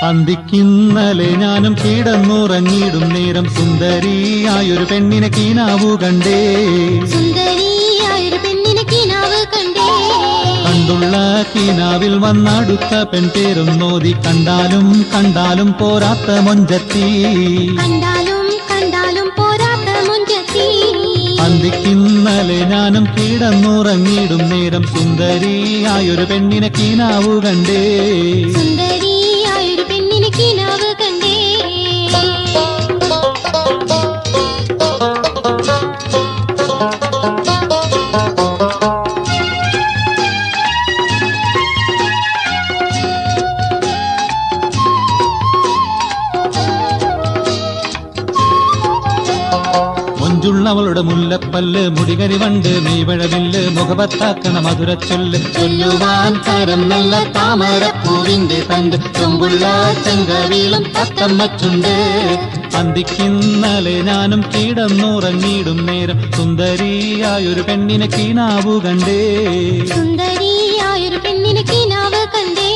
അന്തിക്കിന്നലെ ഞാനും കിടന്നുറങ്ങിയിടും നേരം സുന്ദരിയായൊരു പെണ്ണിനെ കീനാവു കണ്ടേ സുന്ദരിയായൊരു പെണ്ണിനെ കിനാവ് കണ്ടേ കണ്ടുള്ള കീനാവിൽ വന്നടുത്ത പെൺപേരും നോതി കണ്ടാലും കണ്ടാലും പോരാത്ത മൊഞ്ചത്തി കണ്ടാലും കണ്ടാലും പോരാത്ത മുഞ്ചത്തി അന്തിക്കിന്നലെ ഞാനും കിടന്നുറങ്ങിയിടും നേരം സുന്ദരിയായൊരു പെണ്ണിനെ കീനാവു കണ്ടേ സുന്ദരിയായൊരു പെണ്ണിനെ കിനാവ് കണ്ടേ മൊഞ്ചുള്ളവളുടെ മുല്ലപ്പല്ല് മുടികരി വണ്ട് മെയ്വഴവില്ല് മുഖപത്താക്കണ മധുരച്ചൊല്ല് ചൊല്ലുവാൻ കരം നല്ല താമരപ്പൂവിന്റെ തണ്ട് ചൊമ്പുള്ള ചെങ്കവീളും തത്തമ്മച്ചുണ്ട് അന്തിക്കിന്നലെ ഞാനും കിടന്നുറങ്ങിയിടും നേരം സുന്ദരിയായൊരു പെണ്ണിനെ കീനാവു കണ്ടേ സുന്ദരിയായൊരു പെണ്ണിനെ കിനാവ് കണ്ടേ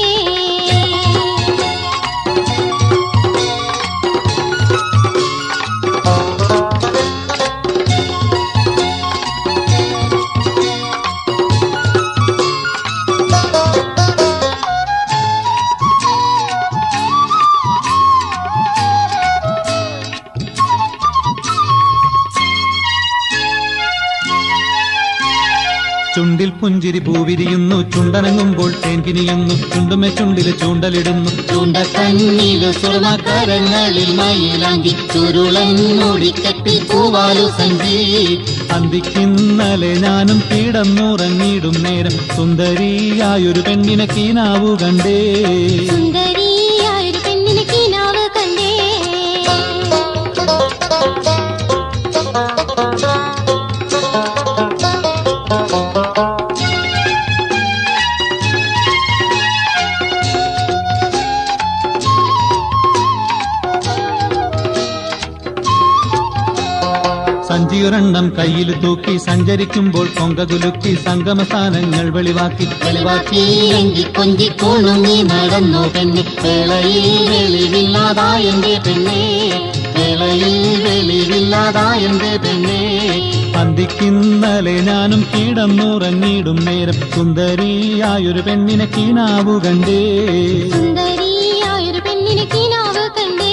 ചുണ്ടിൽ പുഞ്ചിരി പൂവിരിയുന്നു ചുണ്ടനങ്ങുമ്പോൾ തേൻ കിനിയുന്നു ചുണ്ടുമെ ചുണ്ടില് ചൂണ്ടലിടുന്നു ചൂണ്ടക്കണ്ണില് സ്വർണക്കരങ്ങളിൽ മയിലാങ്കി ചുരുളൻ മൂടിക്കെട്ടിൽ പൂവാലു സഞ്ചി അന്തിക്കിന്നലെ ഞാനും കിടന്നുറങ്ങിയിടും നേരം സുന്ദരിയായൊരു പെണ്ണിനെ കീനാവു കണ്ടേ സുന്ദരിയായൊരു പെണ്ണിനെ കിനാവ് കണ്ടേ സഞ്ചിയൊരെണ്ണം കയ്യിൽ തൂക്കി സഞ്ചരിക്കുമ്പോൾ കൊങ്ക കുലുക്കി സംഗമസ്ഥാനങ്ങൾ വെളിവാക്കി വെളിവാക്കി എങ്കി കൊഞ്ചി കുണുങ്ങി നടന്നു പെണ്ണെ വേളയിൽ വെളിവില്ലാതായെന്റെ പെണ്ണെ വേളയിൽ വെളിവില്ലാതായെന്റെ പെണ്ണെ അന്തിക്കിന്നലെ ഞാനും കിടന്നുറങ്ങിയിടും നേരം സുന്ദരിയായൊരു പെണ്ണിനെ കീനാവു കണ്ടേ സുന്ദരിയായൊരു പെണ്ണിനെ കിനാവ് കണ്ടേ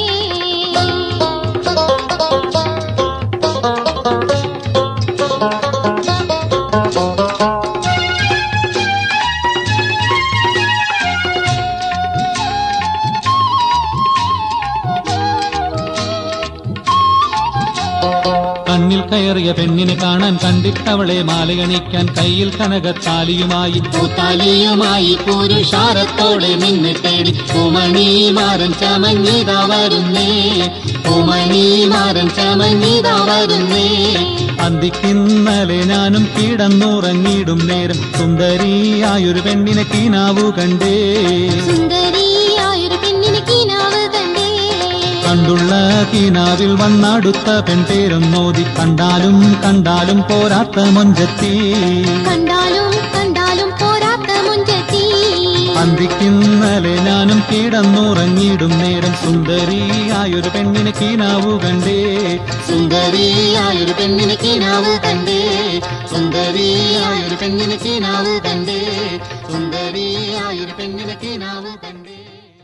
കണ്ണിൽ കയറിയ പെണ്ണിനെ കാണാൻ കണ്ടിട്ടവളെ മാലയണിക്കാൻ കയ്യിൽ കനകത്താലിയുമായി പൂത്താലിയുമായി പുരുഷാരത്തോടെ നിന്നെ തേടി പൂമണി മാരൻ ചമഞ്ഞിതാ വരുന്നേ പൂമണി മാരൻ ചമഞ്ഞിതാ വരുന്നേ അന്തിക്കിന്നലെ ഞാനും കിടന്നുറങ്ങിയിടും നേരം സുന്ദരിയായൊരു പെണ്ണിനെ കീനാവു കണ്ടേ സുന്ദരിയായൊരു പെണ്ണിനെ കിനാവ് കണ്ടേ കണ്ടുള്ള കീനാവിൽ വന്നടുത്ത പെൺപേരും നോതി കണ്ടാലും കണ്ടാലും പോരാത്ത മൊഞ്ചത്തി കണ്ടാലും കണ്ടാലും പോരാത്ത മുഞ്ചത്തി അന്തിക്കിന്നലെ ഞാനും കിടന്നുറങ്ങിയിടും നേരം സുന്ദരിയായൊരു പെണ്ണിനെ കീനാവു കണ്ടേ സുന്ദരിയായൊരു പെണ്ണിനെ കീനാവു കണ്ടേ സുന്ദരിയായൊരു പെണ്ണിനെ കീനാവു കണ്ടേ സുന്ദരിയായൊരു പെണ്ണിനെ കീനാവു കണ്ടേ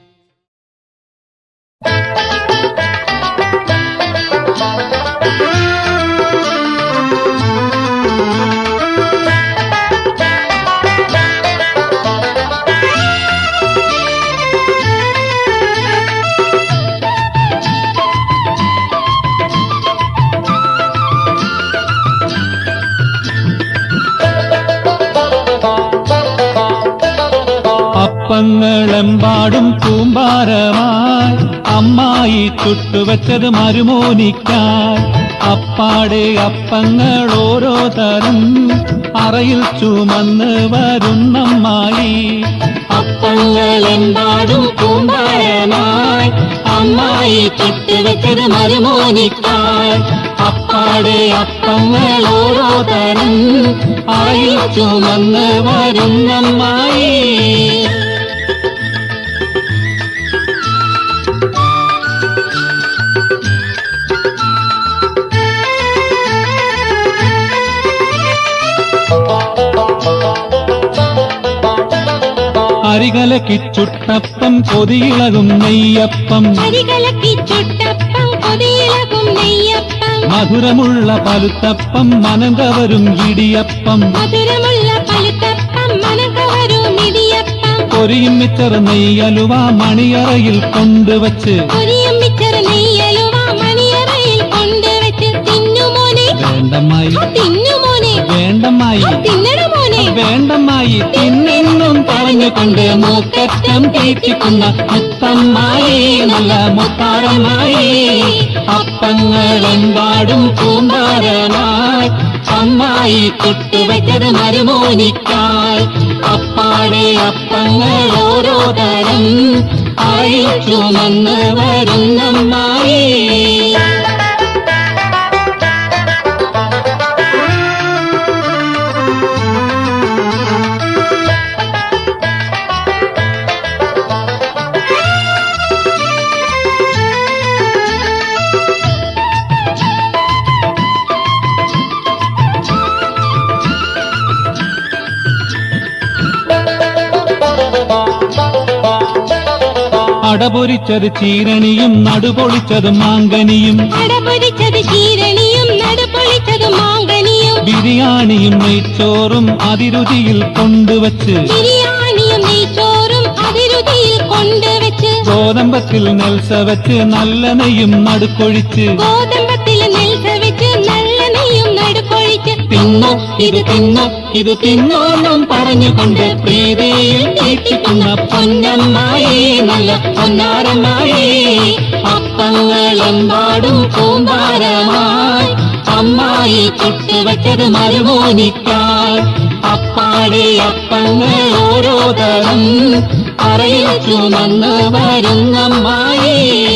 അപ്പങ്ങളെമ്പാടും കൂമ്പാരമായി അമ്മായി ചുട്ടുവച്ചത് മരുമോനിക്കായി അപ്പാടെ അപ്പങ്ങൾ ഓരോ തരം അറയിൽ ചുമന്ന് വരുന്നമ്മായി അപ്പങ്ങളെമ്പാടും കൂമ്പാരമായി അമ്മായി ചുട്ടുവെച്ചത് മരുമോനിക്കാൽ അപ്പാടെ അപ്പങ്ങൾ ഓരോ തരം അറയിൽ ചുമന്ന് വരുന്നമ്മായി അരികലക്കി ചുട്ടപ്പം കൊതിയിളകും നെയ്യപ്പം അരികലക്കി ചുട്ടപ്പം കൊതിയിളകും നെയ്യപ്പം മധുരമുള്ള പലുത്തപ്പം മനം കവരും ഇടിയപ്പം മധുരമുള്ള പഴുത്തപ്പം മനകവരും ഇടിയപ്പം പൊരിയും മിച്ചർ നെയ്യലുവ മണിയറയിൽ കൊണ്ടുവച്ച് പൊരിയും മിച്ചർ നെയ്യലുവ മണിയറയിൽ കൊണ്ടുവച്ച് തിന്നുമോനെ വേണ്ടമ്മായി ആ തിന്നുമോനെ വേണ്ടമ്മായി ആ തിന്നണ മോനെ വേണ്ടമ്മായി തിന്നെന്നും പറഞ്ഞുകൊണ്ട് മൂക്കറ്റം തീറ്റിക്കുന്ന മുത്തമ്മായി നല്ല മുത്താരമായി അപ്പങ്ങളെമ്പാടും കൂമ്പാരമായി അമ്മായി ചുട്ടുവെച്ചത് മരുമോനിക്കായി അപ്പാടെ അപ്പങ്ങൾ ഓരോ തരം അയച്ചുമെന്ന് വരുന്നമ്മായി അടപൊരിച്ചത് ചീരണിയും നടുപൊളിച്ചത് മാങ്കനിയും അടപൊരിച്ചത് ചീരണിയും നടുപൊളിച്ചത് മാങ്കനിയും ബിരിയാണിയും നെയ്ച്ചോറും അതിരുചിയിൽ കൊണ്ടുവച്ച് ബിരിയാണിയും നെയ്ച്ചോറും അതിരുതിയിൽ കൊണ്ടുവച്ച് ഗോതമ്പത്തിൽ നെൽസ വെച്ച് നല്ല നെയ്യും നടുക്കൊഴിച്ച് ഗോതമ്പത്തിൽ നെൽസ വെച്ച് നല്ല നെയ്യും നടുക്കൊഴിച്ച് തിന്നു ഇത് തിന്നു ഇത് തിന്നോന്നും പറഞ്ഞുകൊണ്ട് പ്രീതിയിൽ തീറ്റിക്കുന്ന പൊന്നമ്മായി നല്ല പൊന്നാരമ്മായി അപ്പങ്ങളെമ്പാടും കൂമ്പാരമായി അമ്മായി ചുട്ടുവെച്ചത് മരുമോനിക്കായി അപ്പാടെ അപ്പങ്ങൾ ഓരോ തരം അറയിൽ ചുമന്ന് വരുന്നമ്മായി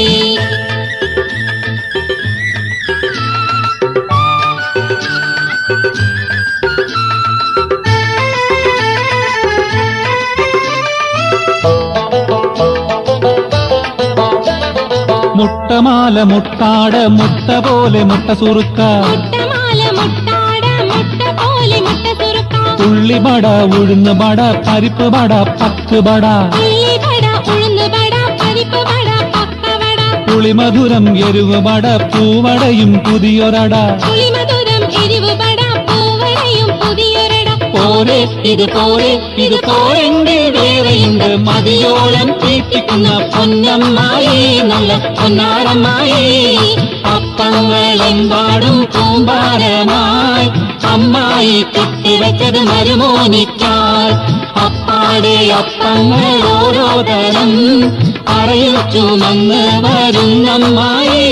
മുട്ടമാല മുട്ടാട് മുട്ട പോലെ മുട്ട സുറുക്ക മുട്ടമാല മുട്ടാട മുട്ട പോലെ മുട്ട സുറുക്കാം ഉള്ളിബട ഉഴുന്ന് ബട പരിപ്പ് ബട പക്ക് ബട ഉള്ളിവട ഉഴുന്നുവട പരിപ്പ് വട പക്കവട പുളിമധുരം എരിവ് ബട പൂവടയും പുതിയൊരട പുളിമധുരം എരിവ് വട പൂവടയും പുതിയൊരട പോരെ ഇത് പോരെ ഇത് പോരെങ്കിൽ വേറെയുണ്ട് മതിയോളം തീറ്റിക്കുന്ന പൊന്നമ്മായി നല്ല പൊന്നാരമ്മായി അപ്പങ്ങളെമ്പാടും കൂമ്പാരമായി അമ്മായി ചുട്ടിവെച്ചത് മരുമോനിക്കാൽ അപ്പാടെ അപ്പങ്ങൾ ഓരോ തരം അറയിൽ ചുമന്ന് വരുന്നമ്മായി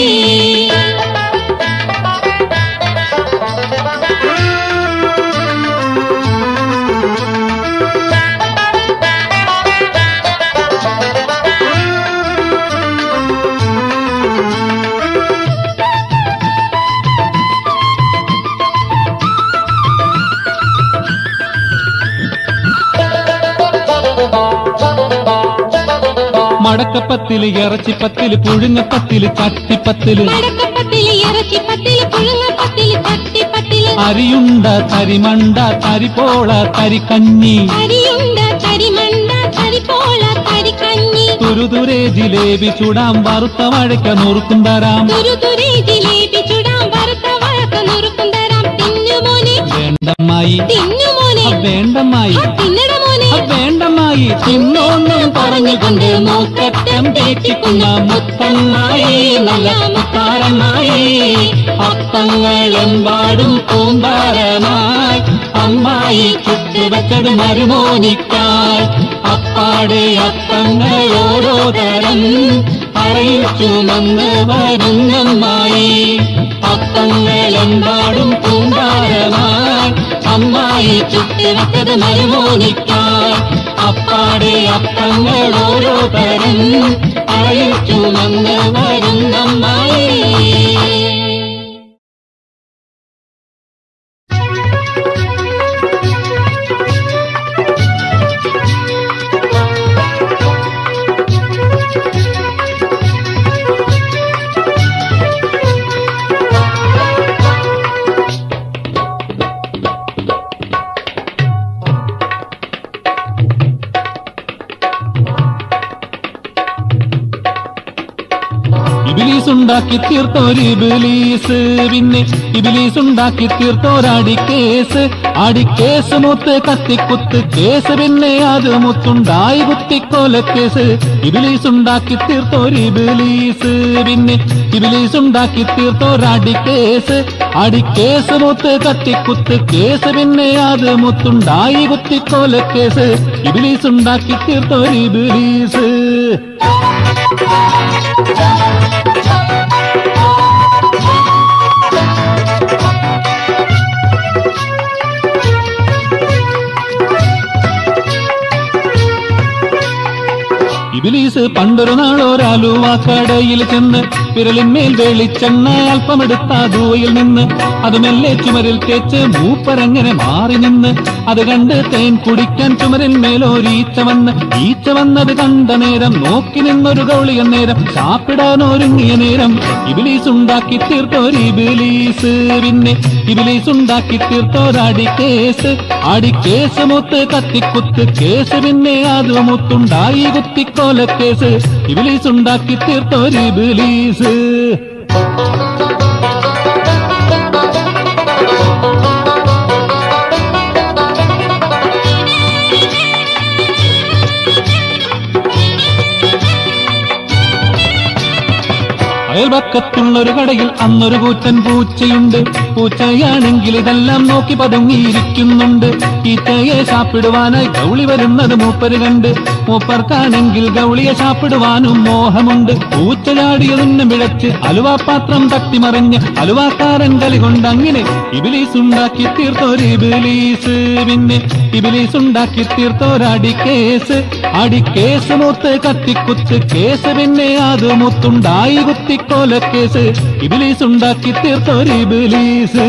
മടക്കപ്പത്തില് ഇറച്ചിപ്പത്തില് പുഴുങ്ങപ്പത്തില് ചട്ടിപ്പത്തില് മടക്കപ്പത്തില് ഇറച്ചിപ്പത്തില് പുഴുങ്ങപ്പത്തില് ചട്ടിപ്പത്തില് അരിയുണ്ട തരിമണ്ട തരിപ്പോള തരിക്കഞ്ഞി അരിയുണ്ട കരിമണ്ട കരിപ്പോള കരിക്കഞ്ഞി തുരുതുരെ ജിലേബി ചൂടാം വറുത്ത വഴക്ക നുറുക്കും തരാം തുരുതുരെ ജിലേബി ചുടാം വറുത്ത വഴക്ക നുറുക്കും തരാം തിന്നുമോനെ വേണ്ടമ്മായി തിന്നുമോനെ ആ വേണ്ടമ്മായി ആ തിന്നട മോനെ ആ വേണ്ടമ്മായി തിന്നോന്നും പറഞ്ഞുകൊണ്ട് മൂക്കറ്റം തേറ്റിക്കുന്ന മുത്തമ്മായി നല്ല മുത്താരമായി അപ്പങ്ങളെമ്പാടും കൂമ്പാരമായി അമ്മായി ചുട്ടുവെച്ചത് മരുമോനിക്കാൽ അപ്പാടെ അപ്പങ്ങൾ ഓരോ തരം അറയിൽ ചുമന്ന് വരുന്നമ്മായി അപ്പങ്ങളെമ്പാടും കൂമ്പാരമായി അമ്മായി ചുട്ടുവെച്ചത് മരുമോനിക്കാൽ അപ്പാടെ അപ്പങ്ങൾ ഓരോ തരം അറയിൽ ചുമന്ന് വരുന്നമ്മായി ഉണ്ടാക്കി തീർത്തോര് ഇബിലീസ് പിന്നെ ഇബിലീസ് ഉണ്ടാക്കി തീർത്തോരടി കേസ് അടി കേസ് മുത്ത് കത്തിക്കുത്ത് കേസ് പിന്നെ അത് മുത്തുണ്ടായി കുത്തിക്കോല കേസ് ഇബിലീസ് ഉണ്ടാക്കി തീർത്തോര് ഇബിലീസ് പിന്നെ ഇബിലീസ് ഉണ്ടാക്കി തീർത്തോരടി കേസ് അടി കേസ് മുത്ത് കത്തിക്കുത്ത് കേസ് പിന്നെ അത് മുത്തുണ്ടായി കുത്തിക്കോല കേസ് ഇബിലീസ് ഉണ്ടാക്കി തീർത്തോര് ഇബിലീസ് ഇബിലീസ് പണ്ടൊരു നാളൊരാലുവ കടയിൽ ചെന്ന് വിരലിന്മേൽ വെളിച്ചെണ്ണ അല്പമെടുത്ത ദൂയിൽ നിന്ന് അത് മെല്ലെ ചുമരിൽ തേച്ച് മൂപ്പരങ്ങനെ മാറി നിന്ന് അത് കണ്ട് തേൻ കുടിക്കാൻ ചുമരിന്മേലൊരീച്ച വന്ന് ഈച്ച വന്നത് കണ്ട നേരം നോക്കി നിന്നൊരു ഗൗളിയ നേരം ചാപ്പിടാൻ ഒരുങ്ങിയ നേരം ഇബിലീസ് ഉണ്ടാക്കി തീർത്തോര് ഇബിലീസ് പിന്നെ ഇബിലീസ് ഉണ്ടാക്കി തീർത്തോരടി കേസ് അടി കേസ് മുത്ത് കത്തിക്കുത്ത് കേസ് പിന്നെ അത് മുത്തുണ്ടായി കുത്തിക്കോല കേസ് ഇബിലീസ് ഉണ്ടാക്കി തീർത്തോര് ഇബിലീസ് അയൽപക്കത്തുള്ള ഒരു കടയിൽ അന്നൊരു കൂറ്റൻ പൂച്ചയുണ്ട് പൂച്ചയാണെങ്കിൽ ഇതെല്ലാം നോക്കി പതുങ്ങിയിരിക്കുന്നുണ്ട് ഈച്ചയെ ശാപ്പിടുവാനായി ഗൗളി വരുന്നത് മൂപ്പര് കണ്ട് മൂപ്പർക്കാണെങ്കിൽ ഗൗളിയെ ശാപ്പിടുവാനും മോഹമുണ്ട് പൂച്ച ചാടിയതൊന്നും വിളച്ച് അലുവാപാത്രം തട്ടിമറിഞ്ഞ് അലുവാക്കാരൻ കളി കൊണ്ട് അങ്ങനെ ഇബിലീസ് ഉണ്ടാക്കി തീർത്തോര് ഇബിലീസ് പിന്നെ ഇബിലീസ് ഉണ്ടാക്കി തീർത്തോരടി കേസ് അടി കേസ് മൂത്ത് കത്തിക്കുത്ത് കേസ് പിന്നെ അത് മുത്തുണ്ടായി കുത്തിക്കോല കേസ് ഇബിലീസ് ഉണ്ടാക്കി തീർത്തോര് ഇബിലീസ്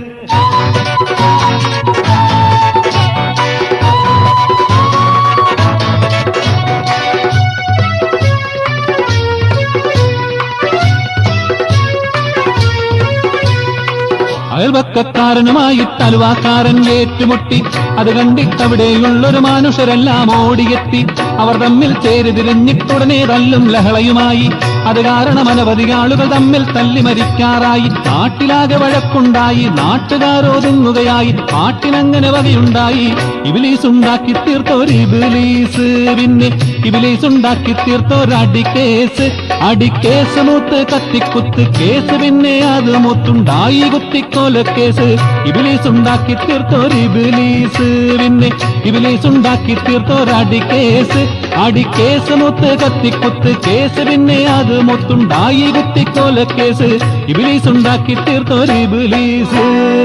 അയൽവക്കക്കാരനുമായി തലുവാക്കാരൻ ഏറ്റുമുട്ടി അത് കണ്ടിട്ടവിടെയുള്ളൊരു മനുഷ്യരെല്ലാം ഓടിയെത്തി അവർ തമ്മിൽ ചേരി തിരിഞ്ഞിട്ടുടനെ തല്ലും ലഹളയുമായി അത് കാരണം അനവധി ആളുകൾ തമ്മിൽ തല്ലി മരിക്കാറായി നാട്ടിലാകെ വഴക്കുണ്ടായി നാട്ടുകാർ ഒതുങ്ങുകയായി പാട്ടിനങ്ങനെ വകയുണ്ടായി ഇബിലീസ് ഉണ്ടാക്കി തീർത്തോര് ഇബിലീസ് പിന്നെ ഇബിലീസ് ഉണ്ടാക്കി തീർത്തോരടി കേസ് അടി കേസ് മൂത്ത് കത്തിക്കുത്ത് കേസ് പിന്നെ അത് മുത്തുണ്ടായി കുത്തിക്കോല കേസ് ഇബിലീസ് ഉണ്ടാക്കി തീർത്തോര് ഇബിലീസ് പിന്നെ ഇബിലീസ് ഉണ്ടാക്കി തീർത്തോരടി കേസ് അടി കേസ് മുത്ത് കത്തിക്കുത്ത് കേസ് പിന്നെ അത് മുത്തുണ്ടായി കുത്തിക്കോല കേസ് ഇബിലീസ് ഉണ്ടാക്കി തീർത്തോര് ഇബിലീസ്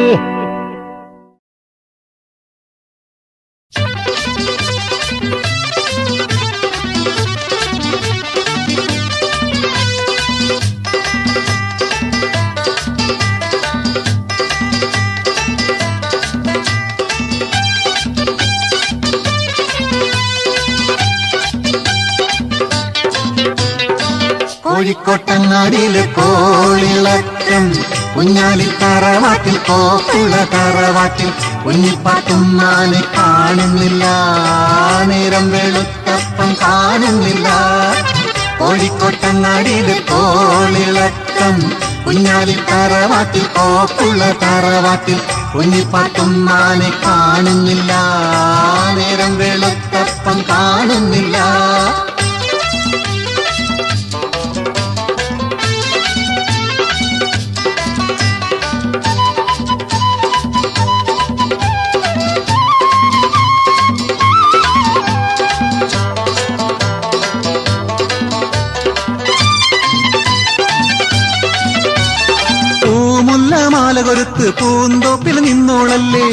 കോഴിക്കോട്ടങ്ങാടിയിലെ കോളിളക്കം കുഞ്ഞാലി തറവാട്ടിൽ കോപ്പുള്ള തറവാട്ടിൽ കുഞ്ഞിപ്പാത്തുമ്മാനെ കാണുന്നില്ല നേരം വെളുത്തപ്പം കാണുന്നില്ല കോഴിക്കോട്ടങ്ങാടിയിലെ കോളിളക്കം കുഞ്ഞാലി തറവാട്ടിൽ കോപ്പുള്ള തറവാട്ടിൽ കുഞ്ഞിപ്പാത്തുമ്മാനെ കാണുന്നില്ല നേരം വെളുത്തപ്പം കാണുന്നില്ല പൂമുല്ല മാല കൊരുത്ത് പൂന്തോപ്പിൽ നിന്നോളല്ലേ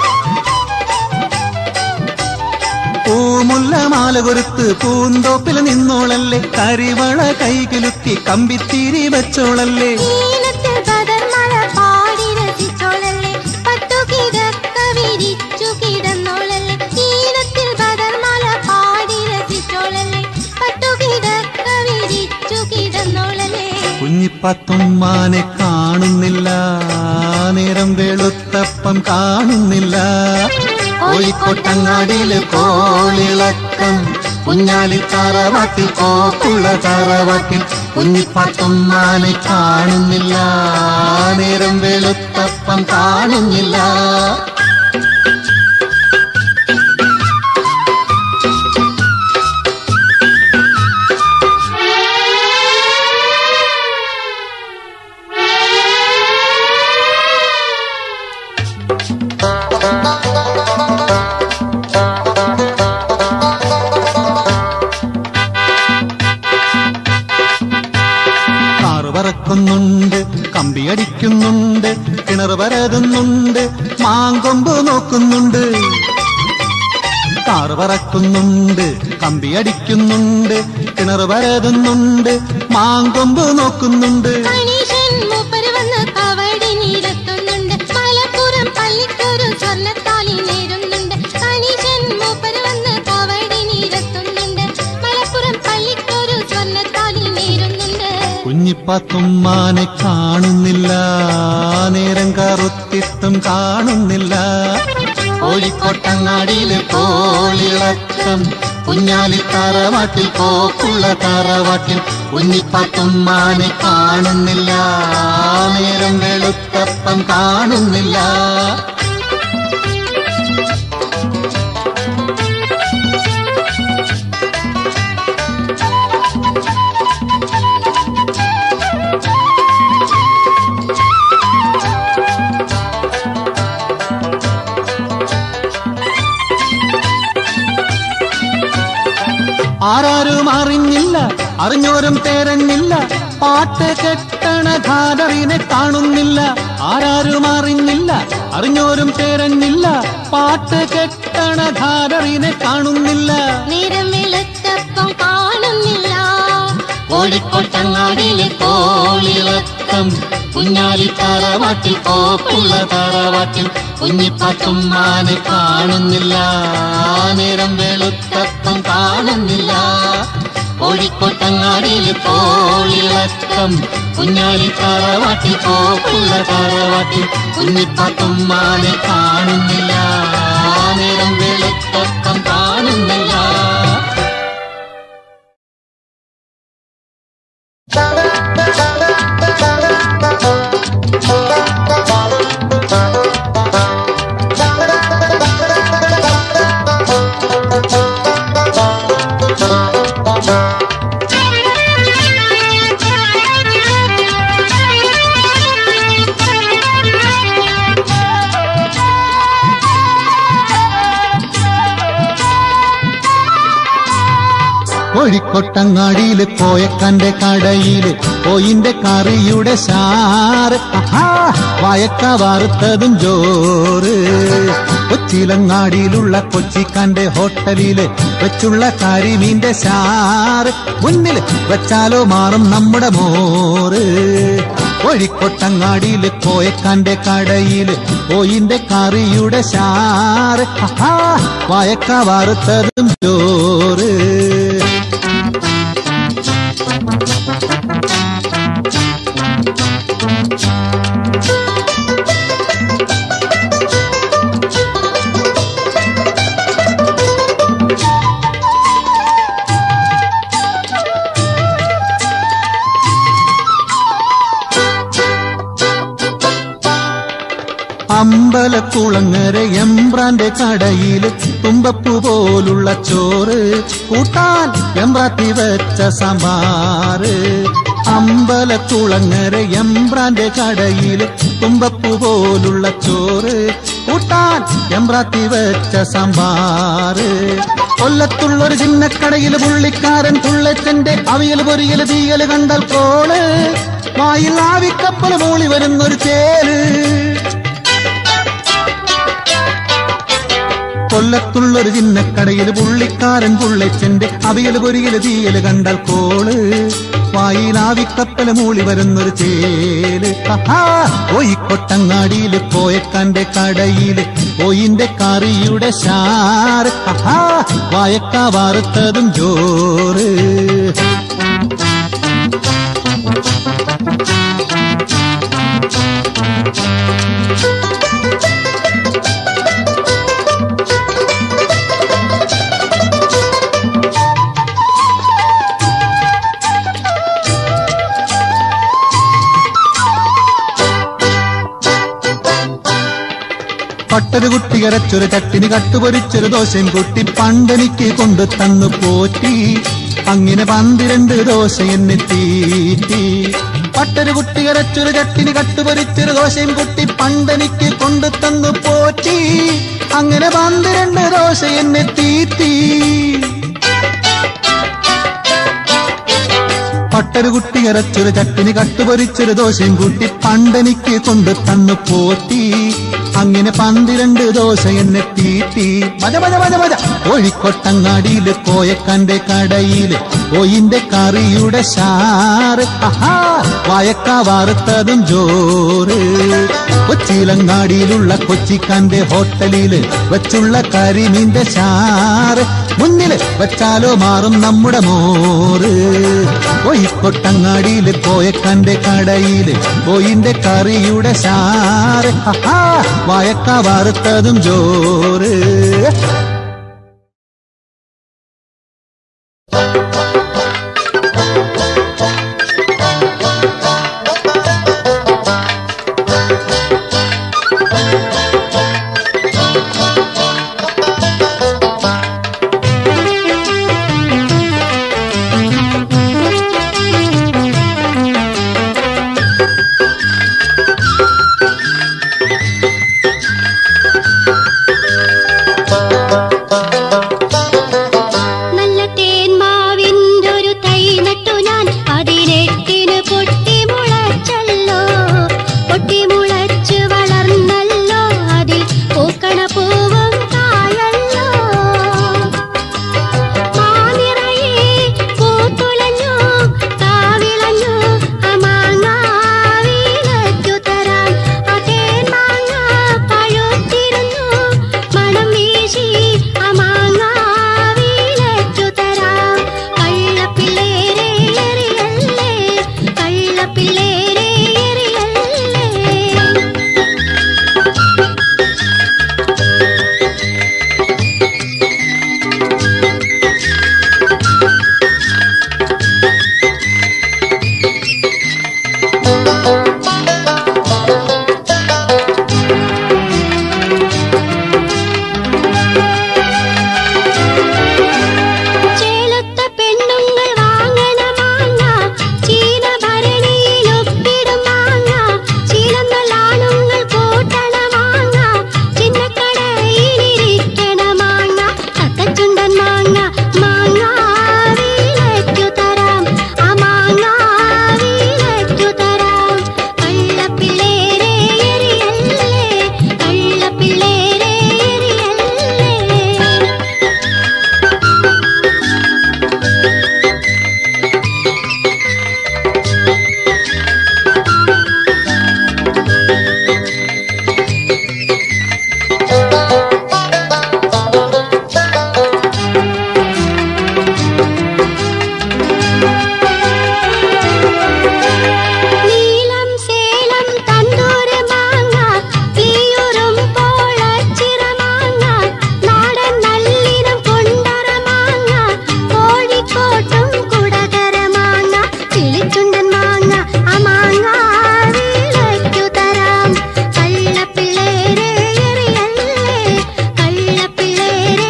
പൂമുല്ല മാല കൊരുത്ത് പൂന്തോപ്പിൽ നിന്നോളല്ലേ കരിവള കൈകിലുത്തി കമ്പിത്തിരി വെച്ചോളല്ലേ ഈണത്തിൽ പതർമഴ പാടി രസിച്ചോളല്ലേ പട്ടുകിടക്ക വിരിച്ചു കിടന്നോളല്ലേ ഈണത്തിൽ പതർമഴ പാടി രസിച്ചോളല്ലേ പട്ടുകിടക്ക വിരിച്ചു കിടന്നോളല്ലേ കുഞ്ഞിപ്പത്തുമ്മാനെ കാണുന്നില്ല നേരം വെളുത്തപ്പം കാണുന്നില്ല കോഴിക്കോട്ടങ്ങാടിയില് കോളിളക്കം കുഞ്ഞാലി തറവാട്ടിൽ കോപ്പുള്ള തറവാട്ടിൽ കുഞ്ഞിപ്പാത്തുമ്മാനെ കാണുന്നില്ല നേരം വെളുത്തപ്പം കാണുന്നില്ല കാറ് പറക്കുന്നുണ്ട് കമ്പിയടിക്കുന്നുണ്ട് കിണർ പരതുന്നുണ്ട് മാങ്കൊമ്പ് നോക്കുന്നുണ്ട് കാറ് പറക്കുന്നുണ്ട് കമ്പിയടിക്കുന്നുണ്ട് കിണർ പരതുന്നുണ്ട് മാങ്കൊമ്പ് നോക്കുന്നുണ്ട് കണീശൻ മൂപ്പര് വന്ന് കവടി നീരത്തുന്നുണ്ട് മലപ്പുറം പള്ളിക്കൊരു സ്വർണ്ണത്താലി നേരുന്നുണ്ട് കണീശൻ മൂപ്പര് വന്ന് കവടി നീരത്തുന്നുണ്ട് മലപ്പുറം പള്ളിക്കൊരു സ്വർണ്ണത്താലി നേരുന്നുണ്ട് കുഞ്ഞിപ്പാത്തുമ്മാനെ കാണുന്നില്ല നേരം കറുത്തിട്ടും കാണുന്നില്ല കോഴിക്കോട്ടങ്ങാടിയിലെ കോളിളക്കം കുഞ്ഞാലി തറവാട്ടിൽ കോക്കുള്ള തറവാട്ടിൽ കുഞ്ഞിപ്പാത്തുമ്മാനെ കാണുന്നില്ല നേരം വെളുത്തപ്പം കാണുന്നില്ല ആരാരും അറിഞ്ഞില്ല അറിഞ്ഞോരും തേരഞ്ഞില്ല പാട്ട് കെട്ടണ ധാരറിനെ കാണുന്നില്ല ആരാരും അറിഞ്ഞില്ല അറിഞ്ഞോരും തേരഞ്ഞില്ല പാട്ട് കെട്ടണ ധാരറിനെ കാണുന്നില്ല നേരം വെളുത്തപ്പം കാണുന്നില്ല കോഴിക്കോട്ടങ്ങാടിയിലെ കോളിളക്കം കുഞ്ഞാലി തറവാട്ടിൽ കോപ്പുള്ള തറവാട്ടിൽ കുഞ്ഞിപ്പാത്തുമ്മാനെ കാണുന്നില്ല നേരം വെളുത്തപ്പം കാണുന്നില്ല കോഴിക്കോട്ടങ്ങാടിയിലെ കോളിളക്കം കുഞ്ഞാലി തറവാട്ടിൽ കോപ്പുള്ള തറവാട്ടിൽ കുഞ്ഞിപ്പാത്തുമ്മാനെ കാണുന്നില്ല നേരം വെളുത്തപ്പം കാണുന്നില്ല കോഴിക്കോട്ടങ്ങാടിയില് കോയക്കന്റെ കടയില് കോയിന്റെ കറിയുടെ ചാറ് ആഹാ, വായക്ക വറുത്തതും ചോറ് കൊച്ചിലങ്ങാടിയിലുള്ള കൊച്ചിക്കാന്റെ ഹോട്ടലില് വെച്ചുള്ള കരിമീന്റെ ചാറ് മുന്നിൽ വെച്ചാലോ മാറും നമ്മുടെ മോറ് കോഴിക്കോട്ടങ്ങാടിയില് കോയക്കാന്റെ കടയില് കോയിന്റെ കറിയുടെ ചാറ് ആഹാ, വായക്ക വറുത്തതും ചോറ് അമ്പലക്കുളങ്ങര എംബ്രാന്റെ കടയില് തുമ്പപ്പൂ പോലുള്ള ചോറ് കൂട്ടാൻ എംബ്രാത്തി വെച്ച സാമ്പാറ് അമ്പലക്കുളങ്ങര എംബ്രാന്റെ കടയില് തുമ്പപ്പൂ പോലുള്ള ചോറ് കൂട്ടാൻ എംബ്രാത്തി വെച്ച സാമ്പാറ് കൊല്ലത്തുള്ളൊരു ചിന്നക്കടയില് പുള്ളിക്കാരൻ തുള്ളച്ചന്റെ അവിയൽ പൊരിയല് തീയല് കണ്ടാൽ കോള് വായിൽ ആവിക്കപ്പൽ മൂളി വരുന്നൊരു ചേല് കൊല്ലത്തുള്ളൊരു ചിന്നക്കടയില് പുള്ളിക്കാരൻ പുള്ളച്ചന്റെ അവിയല് പൊരിയല് തീയല് കണ്ടാൽ കോള് വായിലാവിക്കപ്പല് മൂളി വരുന്നൊരു ചേല് ഹഹാ, കോഴിക്കൊട്ടങ്ങാടിയില് പോയക്കാന്റെ കടയില് കോയിന്റെ കറിയുടെ ശാറ് ഹഹാ, വായക്ക വറുത്തതും ചോറ് പട്ടൊരു കുട്ടി അരച്ചൊരു ചട്ടിന് കട്ടുപൊരിച്ചൊരു ദോശയും കുട്ടി പണ്ടെനിക്ക് കൊണ്ടു തന്നു പോറ്റി അങ്ങനെ പന്തിരണ്ട് ദോശ എന്നെ തീറ്റി പട്ടൊരു കുട്ടി അരച്ചൊരു ചട്ടിന് കട്ടുപൊരിച്ചൊരു ദോശയും കുട്ടി പണ്ടെനിക്ക് കൊണ്ടു തന്നു പോറ്റി അങ്ങനെ പന്തിരണ്ട് ദോശ എന്നെ തീറ്റി പട്ടൊരു കുട്ടി ഇറച്ചൊരു ചട്ടിന് കട്ടുപൊരിച്ചൊരു ദോശയും കൂട്ടി പണ്ടെനിക്ക് കൊണ്ടു തന്നു പോറ്റി അങ്ങനെ പന്തിരണ്ട് ദോശ എന്നെ തീറ്റി മജ മജ മജ മജ കോഴിക്കോട്ടങ്ങാടിയില് കോയക്കാന്റെ കടയില് കോയിന്റെ കറിയുടെ ഷാറ് ആഹാ വായക്ക വാറുത്തതും ജോറ് കൊച്ചിയിലങ്ങാടിയിലുള്ള കൊച്ചിക്കാന്റെ ഹോട്ടലില് വെച്ചുള്ള കരിമീന്റെ ഷാറ് മുന്നില് വെച്ചാലോ മാറും നമ്മുടെ മോറ് കോഴിക്കോട്ടങ്ങാടിയില് കോയക്കാന്റെ കടയില് കോയിന്റെ കറിയുടെ ഷാറ് ആഹാ വായക്ക വാറുത്തതും ജോറ് നല്ല തേന്മാവിൻ്റൊരു തൈ നട്ടു ഞാൻ പതിനെട്ടിന് പൊട്ടി മുളച്ചല്ലോ പൊട്ടി മുളച്ച് വളർന്നല്ലോ അതിൽ പൂക്കണ പൂവും കായല്ലോ മാനിറയെ പൂത്തുലഞ്ഞു കാവിളഞ്ഞു ആ മാങ്ങ വീലച്ചു തരാം ആ തേന്മാങ്ങ പഴുത്തിരുന്നു മണം വീശി ആ മാങ്ങ വീലച്ചു തരാം കള്ളപ്പിള്ളേരെ എറിയല്ലേ കള്ളപ്പിള്ളേരെ എറിയല്ലേ ചേലത്ത പെണ്ണുങ്ങൾ വാങ്ങണ മാങ്ങ ചീന ഭരണിയിൽ ഒപ്പിടും മാങ്ങ ചീലങ്ങൾ ആണുങ്ങൾ കൂട്ടണ മാങ്ങ ചിന്നക്കടയിലിരിക്കണ മാങ്ങ കക്കച്ചുണ്ടൻ മാങ്ങ മാങ്ങ വീലച്ചു തരാം ആ മാങ്ങ വീലച്ചു തരാം കള്ളപ്പിള്ളേരെ എറിയല്ലേ കള്ളപ്പിള്ളേരെ എറിയല്ലേ നീലം സേലം തണ്ടൂര് മാങ്ങ തീയൂറും പോളച്ചിറ മാങ്ങ നാടൻ നല്ലിനം കൊണ്ടറ മാങ്ങ കോഴിക്കോട്ടും കുടകര മാങ്ങ കിളിച്ചുണ്ടൻ മാങ്ങ ആ മാങ്ങ വീളയ്ക്കു തരാം കള്ളപ്പിള്ളേരെ എറിയല്ലേ കള്ളപ്പിള്ളേരെ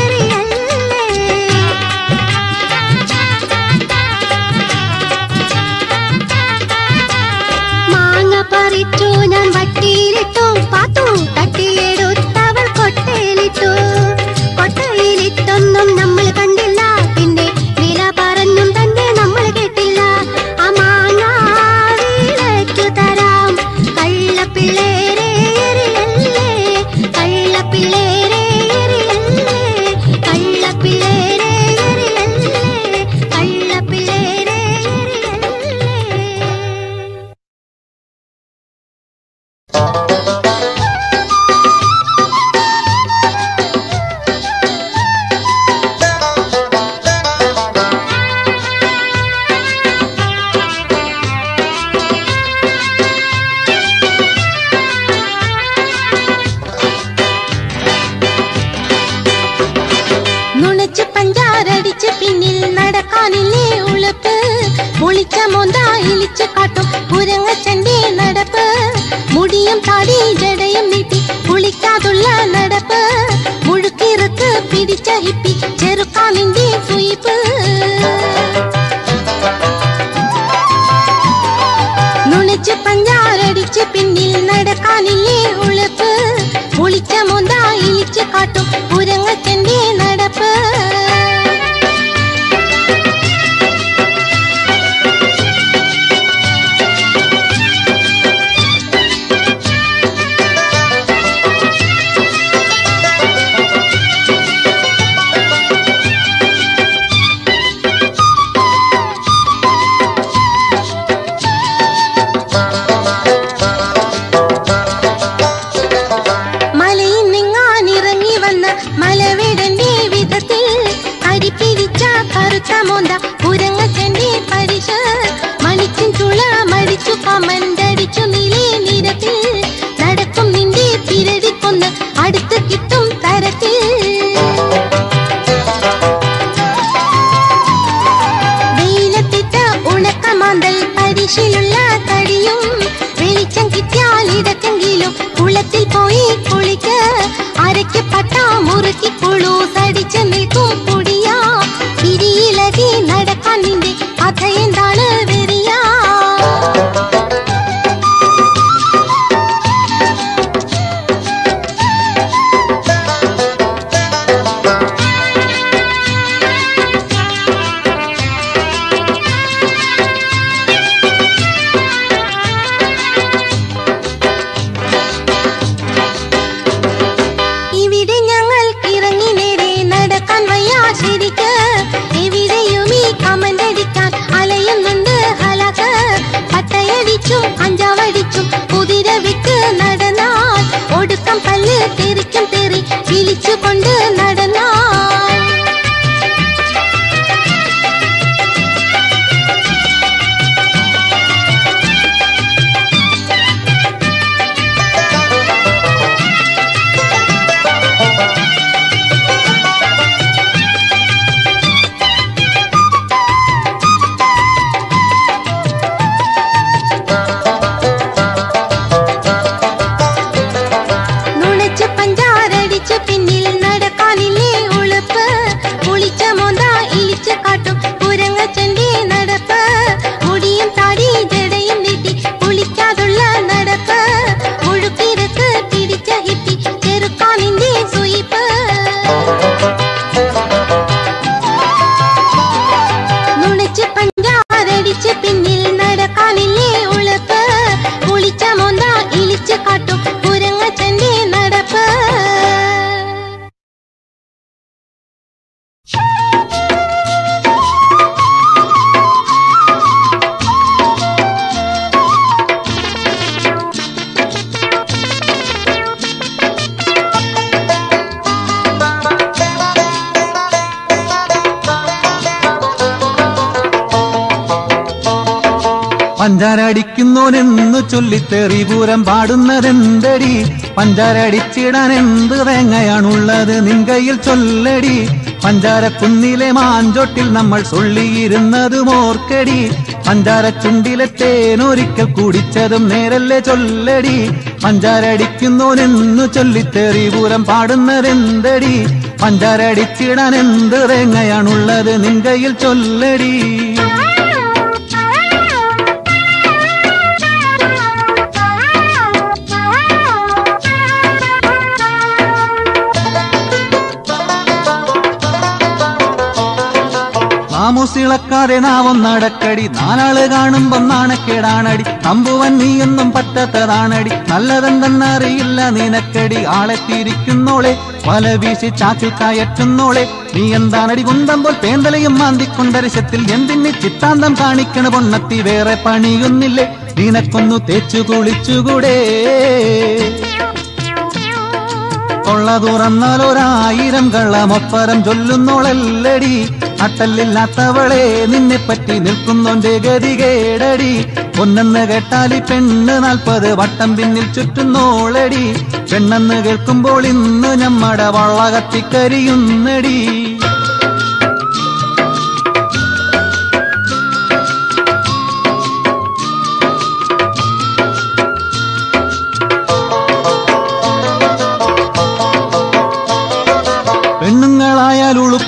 മാങ്ങ പറിച്ചു ഞാൻ വട്ടിയിലിട്ടു പാത്തു തട്ടിയെടുത്തവൾ കൊട്ടയിലിട്ടു കൊട്ടയിലിട്ടൊന്നും നമ്മൾ കണ്ടില്ല പിന്നെ വില പറഞ്ഞും തന്നെ നമ്മൾ കേട്ടില്ല ആ മാങ്ങ വീളയ്ക്കു തരാം കള്ളപ്പിള്ളേരെ എറിയല്ലേ കള്ളപ്പിള്ളേരെ എറിയല്ലേ കള്ളപ്പിള്ളേരെ എറിയല്ലേ കള്ളപ്പിള്ളേരെ എറിയല്ലേ നുണച്ച് പഞ്ചാരടിച്ച് പിന്നിൽ നടക്കാനില്ലേ ഉളുപ്പ് പൊളിച്ച മൊന്ത ഇളിച്ച് കാട്ടും കുരങ്ങച്ചന്റെ നടപ്പ് മുടിയും താടി ജടയും നീട്ടി പുളി കുളിക്കാതുള്ള നടപ്പ് മുഴുക്കിറുക്ക് പിടിച്ച ഹിപ്പി ചെറുക്കാനിന്റെ സുയിപ്പ് നുണച്ച് പഞ്ചാരടിച്ച് പിന്നിൽ നടക്കാനില്ലേ ഉളുപ്പ് കുളിച്ച മുന്ത ഇലിച്ച് കാട്ടും കുരങ്ങച്ചന്റെ നടപ്പ് മലയിൽ നിങ്ങാനിറങ്ങി വന്ന മലവേടന്റെ വിധത്തിൽ അടിപ്പിടിച്ച കറുത്ത മോന്ത കുരങ്ങച്ചന്റെ പരിശ മണിച്ചിൻ തുള മടിച്ചു കമണ്ടടിച്ചു നിലേ നിരത്തിൽ നടക്കും നിന്റെ തിരടിക്കൊന്ന് അടുത്ത് കിട്ടും തരത്തിൽ വെയിലത്തിട്ട് ഉണക്കമാന്തൽ പരിശിലുള്ള തടിയും വെളിച്ചം കിട്ടിയാൽ ഇടക്കെങ്കിലും കുളത്തിൽ പോയി കുളിക്ക് അരയ്ക്ക് പട്ട മുറുക്കി കുളൂസടിച്ച് നിൽക്കും പൊടിയാ പിരിയിലകി നടക്കാൻ നിന്റെ കഥ എന്താണ് വെറിയാ ഇവിടെ ഞങ്ങൾക്ക് ഇറങ്ങി നേരെ നടക്കാൻ വയ്യ ശരിക്ക് എവിടെയും ഈ കമന്റടിക്കാൻ അലയുന്നുണ്ട് ഹലക്ക് പട്ടയടിച്ചും അഞ്ചാവടിച്ചും കുതിര വിട്ട് നടന്നാൽ ഒടുക്കം പല്ല് തെറിക്കും തെറി വിളിച്ചുകൊണ്ട് നടന്നാൽ നുണച്ച് പഞ്ചാരടിച്ച് പിന്നിൽ നടക്കാനില്ലേ ഉളുപ്പ് കുളിച്ച മോന്ത ഇലിച്ച് കാട്ടും കുരങ്ങച്ചന്റെ നടപ്പ് മുടിയും താടി ജടയും നീട്ടി കുളിക്കാതുള്ള നടപ്പ് മുഴുക്കിരക്ക് പിടിച്ച ഹിപ്പി ചെറുക്കാനിന്റെ സുയിപ്പ് നുണച്ച് പഞ്ചാരടിച്ച് പിന്നിൽ നടക്കാനില്ലേ ഉളുപ്പ് കുളിച്ച മോന്ത ഇലിച്ച് കാട്ടും കുരങ്ങച്ചന്റെ നടപ്പ് പഞ്ചാരടിക്കുന്നോനെന്നു ചൊല്ലിത്തെറി പൂരം പാടുന്നതെന്തടി പഞ്ചാരടിച്ചിടാൻ എന്ത് തേങ്ങയാണുള്ളത് നിൻകയിൽ ചൊല്ലടി പഞ്ചാരക്കുന്നിലെ മാഞ്ചോട്ടിൽ നമ്മൾ സൊള്ളിയിരുന്നതും ഓർക്കടി പഞ്ചാര ചുണ്ടിലെ തേനൊരിക്കൽ കുടിച്ചതും നേരല്ലേ ചൊല്ലടി പഞ്ചാരടിക്കുന്നോനെന്നു ചൊല്ലിത്തെറി പൂരം പാടുന്നതെന്തടി പഞ്ചാരടിച്ചിടാൻ എന്ത് തേങ്ങയാണുള്ളത് നിൻകയിൽ ചൊല്ലടി നാമുസിളക്കാതെ നാവൊന്നടക്കടി നാലാള് കാണുമ്പം നാണക്കേടാണടി തമ്പുവൻ നീയൊന്നും പറ്റാത്തതാണടി നല്ലതെന്തെന്നറിയില്ല നിനക്കടി ആളെത്തിയിരിക്കുന്നോളെ വല വീശി ചാക്കിൽ കയറ്റുന്നോളെ നീ എന്താണടി കുന്തമ്പോൾ പേന്തലയും മാന്തിക്കൊണ്ടരിശത്തിൽ എന്തിന് ചിത്താന്തം കാണിക്കണ പൊണ്ണത്തി വേറെ പണിയൊന്നില്ലേ നിനക്കൊന്നു തേച്ചു കുളിച്ചുകൂടെ കൊള്ള തുറന്നാൽ ഒരായിരം കള്ളമൊപ്പരം ചൊല്ലുന്നോളല്ലടി അട്ടല്ലില്ലാത്തവളെ നിന്നെ പറ്റി നിൽക്കുന്നോന്റെ ഗതികേടടി ഒന്നെന്ന് കേട്ടാലി പെണ്ണ് നാൽപ്പത് വട്ടം പിന്നിൽ ചുറ്റുന്നോളടി പെണ്ണെന്ന് കേൾക്കുമ്പോൾ ഇന്ന് ഞമ്മടെ വള്ള കത്തിക്കരിയുന്നടി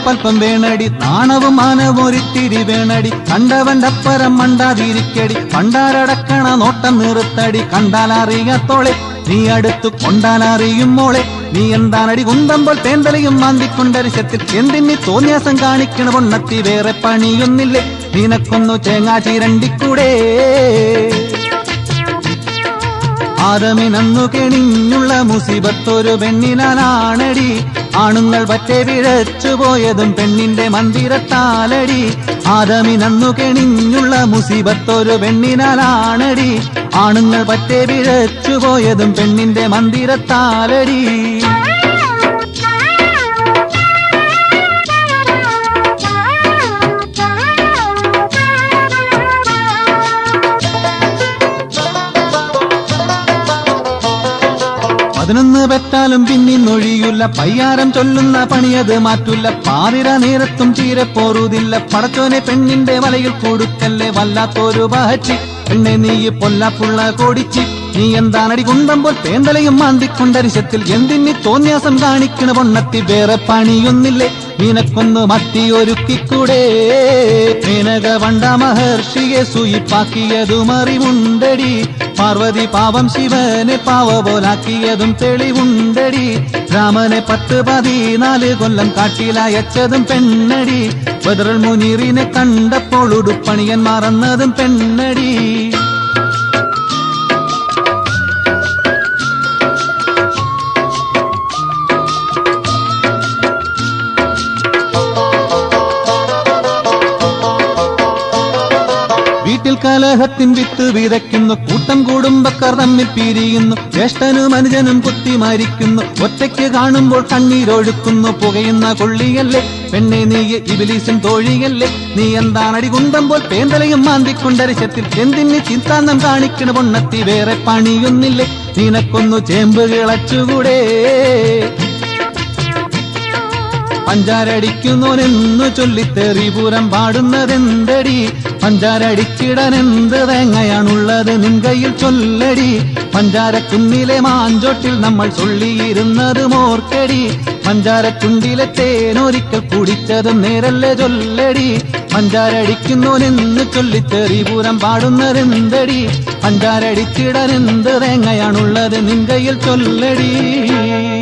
അല്പൽപ്പം വേണടി നാണവും മാനവും ഒരിത്തിരി വേണടി കണ്ടവന്റെ അപ്പരം മണ്ടാതിരിക്കടി പണ്ടാരടക്കണ നോട്ടം നിർത്തടി കണ്ടാലറിയാത്തോളെ നീ അടുത്തു കൊണ്ടാലറിയും മോളെ നീ എന്താണടി കുന്തമ്പോൾ തേന്തലയും മാന്തിക്കൊണ്ടരിശത്തിൽ എന്തിനി തോന്നിയാസം കാണിക്കണ പൊണ്ണത്തി വേറെ പണിയൊന്നില്ലേ നിനക്കൊന്നു തേങ്ങാ ചീരണ്ടിക്കൂടെ ആദമിനന്നു കെണിഞ്ഞുള്ള മുസിബത്തൊരു പെണ്ണിനാലാണടി ആണുങ്ങൾ പറ്റേ പിഴച്ചു പോയതും പെണ്ണിന്റെ മന്ദിരത്താലടി ആദമിനന്നു കെണിഞ്ഞുള്ള മുസിബത്തൊരു പെണ്ണിനാലാണടി ആണുങ്ങൾ പറ്റേ പിഴച്ചു പോയതും പെണ്ണിന്റെ മന്ദിരത്താലടി പതിനൊന്ന് പെറ്റാലും പിന്നിന്നൊഴിയില്ല പയ്യാരം ചൊല്ലുന്ന പണിയത് മാറ്റൂല പാതിര നേരത്തും തീരെ പോറുതില്ല പടച്ചോനെ പെണ്ണിന്റെ വലയിൽ കൊടുക്കല്ലേ വല്ലാത്തൊരു ബഹറ്റി പെണ്ണെ നീ പൊല്ലാപ്പുള്ള കോടിച്ച് നീ എന്താണടി കുന്തമ്പോൾ പേന്തലയും മാന്തിക്കൊണ്ടരിശത്തിൽ എന്തിനി തോന്നിയാസം കാണിക്കണ പൊണ്ണത്തി വേറെ പണിയൊന്നില്ലേ നിനക്കൊന്ന് മത്തി ഒരുക്കിക്കൂടെ മേനക വണ്ട മഹർഷിയെ സൂയിപ്പാക്കിയതും അറിവുണ്ടടി പാർവതി പാവം ശിവനെ പാവ പോലാക്കിയതും തെളിവുണ്ടടി രാമനെ പത്ത് പതിനാല് കൊല്ലം കാട്ടിലയച്ചതും പെണ്ണടി ബദറുൽ മുനീറിനെ കണ്ടപ്പോൾ ഉടുപ്പണിയൻ മറന്നതും പെണ്ണടി വീട്ടിൽ കലഹത്തിൻ വിത്ത് വിതയ്ക്കുന്നു കൂട്ടം കുടുംബക്കാർ തമ്മിൽ പിരിയുന്നു ജ്യേഷ്ഠനും അനുജനും കുത്തി മരിക്കുന്നു ഒറ്റയ്ക്ക് കാണുമ്പോൾ കണ്ണീരൊഴുക്കുന്നു പുകയുന്ന കൊള്ളിയല്ലേ പെണ്ണെ നീ ഇബിലീസും തോഴിയല്ലേ നീ എന്താണടി കുന്തമ്പോൾ പേന്തലയും മാന്തിക്കൊണ്ടരിശത്തിൽ എന്തിന് ചിന്താന്നം കാണിക്കണ പൊണ്ണത്തി വേറെ പണിയൊന്നില്ലേ നിനക്കൊന്നു ചേമ്പ് കിളച്ചുകൂടെ പഞ്ചാരടിക്കുന്നോനെന്നു ചൊല്ലിത്തെറിപൂരം പാടുന്നതെന്തടി പഞ്ചാരടിച്ചിടനെന്ത് തേങ്ങയാണുള്ളത് നിൻ കയ്യിൽ ചൊല്ലടി പഞ്ചാരക്കുന്നിലെ മാഞ്ചോട്ടിൽ നമ്മൾ ചൊല്ലിയിരുന്നത് മോർക്കടി പഞ്ചാരക്കുണ്ടിലെ തേനൊരിക്കൽ കുടിച്ചതും നേരല്ലേ ചൊല്ലടി പഞ്ചാരടിക്കുന്നോനെന്ന് ചൊല്ലിത്തെറിപൂരം പാടുന്നതെന്തടി പഞ്ചാരടിച്ചിടനെന്ത് തേങ്ങയാണുള്ളത് നിൻ കയ്യിൽ ചൊല്ലടി